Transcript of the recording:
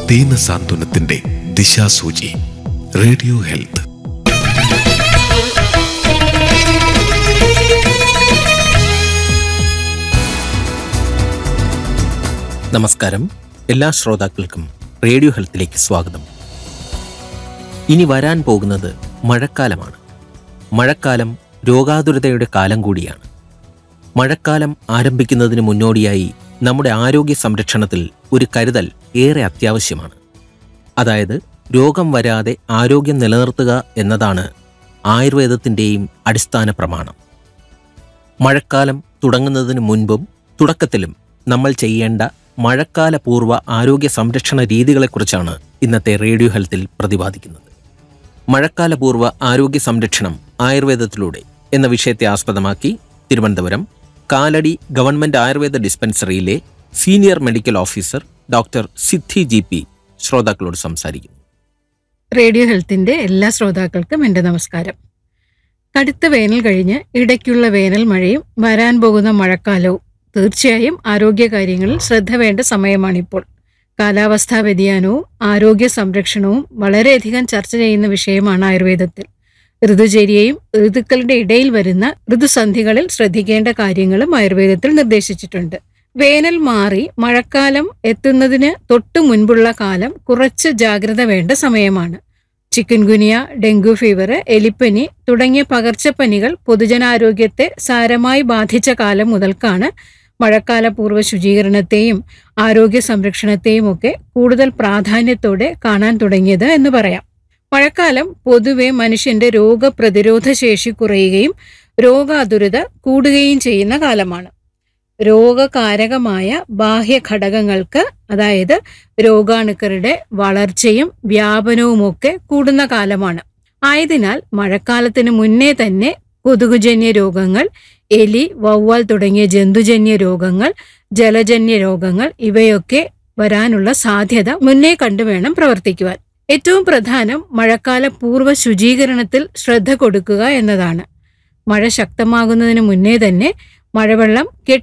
ദീനസാന്ത്വനത്തിന്റെ ദിശാസൂചി radio health നമസ്കാരം എല്ലാ ശ്രോതാക്കൾക്കും റേഡിയോ ഹെൽത്തിലേക്ക് സ്വാഗതം ഇനി വരാൻ പോകുന്നത് മഴക്കാലമാണ് മഴക്കാലം രോഗാതുരതയുടെ കാലം കൂടിയാണ് മഴക്കാലം ആരംഭിക്കുന്നതിന് മുന്നോടിയായി നമ്മുടെ ആരോഗ്യ സംരക്ഷണത്തിൽ ഒരു കരുതൽ ഏറെ അത്യാവശ്യമാണ് അതായത് രോഗം വരാതെ ആരോഗ്യം നിലനിർത്തുക എന്നതാണ് ആയുർവേദത്തിൻ്റെയും അടിസ്ഥാന പ്രമാണം മഴക്കാലം തുടങ്ങുന്നതിന് മുൻപും തുടക്കത്തിലും നമ്മൾ ചെയ്യേണ്ട മഴക്കാല പൂർവ്വ ആരോഗ്യ സംരക്ഷണ രീതികളെക്കുറിച്ചാണ് ഇന്നത്തെ റേഡിയോ ഹെൽത്തിൽ പ്രതിപാദിക്കുന്നത് മഴക്കാല പൂർവ്വ ആരോഗ്യ സംരക്ഷണം ആയുർവേദത്തിലൂടെ എന്ന വിഷയത്തെ ആസ്പദമാക്കി തിരുവനന്തപുരം കാലടി ഗവൺമെന്റ് ആയുർവേദ ഡിസ്പെൻസറിയിലെ senior medical officer doctor Siddhi G P ശ്രോതാക്കളോട് സംസാരിക്കുന്നു റേഡിയോ ഹെൽത്തിന്റെ എല്ലാ ശ്രോതാക്കൾക്കും എൻ്റെ നമസ്കാരം കടുത്ത വേനൽ കഴിഞ്ഞ് ഇടയ്ക്കുള്ള വേനൽ മഴയും വരാൻ പോകുന്ന മഴക്കാലവും തീർച്ചയായും ആരോഗ്യകാര്യങ്ങളിൽ ശ്രദ്ധ വേണ്ട സമയമാണിപ്പോൾ കാലാവസ്ഥാ വ്യതിയാനവും ആരോഗ്യ സംരക്ഷണവും വളരെയധികം ചർച്ച ചെയ്യുന്ന വിഷയമാണ് ആയുർവേദത്തിൽ ഋതുചര്യയും ഋതുക്കളുടെ ഇടയിൽ വരുന്ന ഋതുസന്ധികളിൽ ശ്രദ്ധിക്കേണ്ട കാര്യങ്ങളും ആയുർവേദത്തിൽ നിർദ്ദേശിച്ചിട്ടുണ്ട് വേനൽ മാറി മഴക്കാലം എത്തുന്നതിന് തൊട്ടു മുൻപുള്ള കാലം കുറച്ച് ജാഗ്രത വേണ്ട സമയമാണ് ചിക്കൻ ഗുനിയ ഡെങ്കു ഫീവർ എലിപ്പനി തുടങ്ങിയ പകർച്ചപ്പനികൾ പൊതുജനാരോഗ്യത്തെ സാരമായി ബാധിച്ച കാലം മുതൽക്കാണ് മഴക്കാല പൂർവ്വ ശുചീകരണത്തെയും ആരോഗ്യ സംരക്ഷണത്തെയും ഒക്കെ കൂടുതൽ പ്രാധാന്യത്തോടെ കാണാൻ തുടങ്ങിയത് എന്ന് പറയാം മഴക്കാലം പൊതുവെ മനുഷ്യന്റെ രോഗപ്രതിരോധ ശേഷി കുറയുകയും രോഗാതുരത കൂടുകയും ചെയ്യുന്ന കാലമാണ് രോഗകാരകമായ ബാഹ്യ ഘടകങ്ങൾക്ക് അതായത് രോഗാണുക്കളുടെ വളർച്ചയും വ്യാപനവുമൊക്കെ കൂടുന്ന കാലമാണ് ആയതിനാൽ മഴക്കാലത്തിന് മുന്നേ തന്നെ കൊതുകുജന്യ രോഗങ്ങൾ എലി വവ്വാൽ തുടങ്ങിയ ജന്തുജന്യ രോഗങ്ങൾ ജലജന്യ രോഗങ്ങൾ ഇവയൊക്കെ വരാനുള്ള സാധ്യത മുന്നേ കണ്ടു വേണം പ്രവർത്തിക്കുവാൻ ഏറ്റവും പ്രധാനം മഴക്കാല പൂർവ്വ ശുചീകരണത്തിൽ ശ്രദ്ധ കൊടുക്കുക എന്നതാണ് മഴ ശക്തമാകുന്നതിന് മുന്നേ തന്നെ മഴവെള്ളം